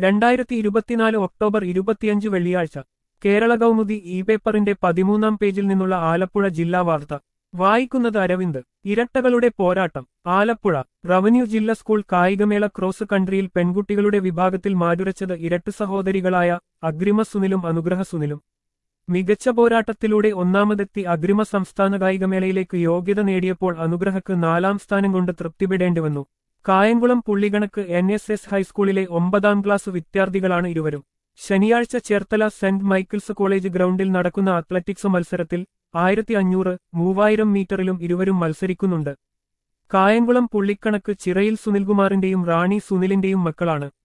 രണ്ടായിരത്തി ഇരുപത്തിനാല് ഒക്ടോബർ ഇരുപത്തിയഞ്ച് വെള്ളിയാഴ്ച കേരള കൗമുദി ഇ പേപ്പറിന്റെ പതിമൂന്നാം പേജിൽ നിന്നുള്ള ആലപ്പുഴ ജില്ലാ വാർത്ത വായിക്കുന്നത് അരവിന്ദ് ഇരട്ടകളുടെ പോരാട്ടം ആലപ്പുഴ റവന്യൂ ജില്ലാ സ്കൂൾ കായികമേള ക്രോസ് കൺട്രിയിൽ പെൺകുട്ടികളുടെ വിഭാഗത്തിൽ മാറ്റുരച്ചത് ഇരട്ട സഹോദരികളായ അഗ്രിമ സുനിലും അനുഗ്രഹ സുനിലും മികച്ച പോരാട്ടത്തിലൂടെ ഒന്നാമതെത്തി അഗ്രിമ സംസ്ഥാന കായികമേളയിലേക്ക് യോഗ്യത നേടിയപ്പോൾ അനുഗ്രഹക്ക് നാലാം സ്ഥാനം കൊണ്ട് തൃപ്തിപ്പെടേണ്ടിവന്നു Kayamkulam Pullikanakku N S S ഹൈസ്കൂളിലെ ഒമ്പതാം ക്ലാസ് വിദ്യാർത്ഥികളാണ് ഇരുവരും ശനിയാഴ്ച ചേർത്തല സെന്റ് മൈക്കിൾസ് കോളേജ് ഗ്രൗണ്ടിൽ നടക്കുന്ന അത്ലറ്റിക്സ് മത്സരത്തിൽ ആയിരത്തി അഞ്ഞൂറ് മൂവായിരം മീറ്ററിലും ഇരുവരും മത്സരിക്കുന്നുണ്ട് കായംകുളം പുള്ളിക്കണക്ക് ചിറയിൽ സുനിൽകുമാറിന്റെയും റാണി സുനിലിന്റെയും മക്കളാണ്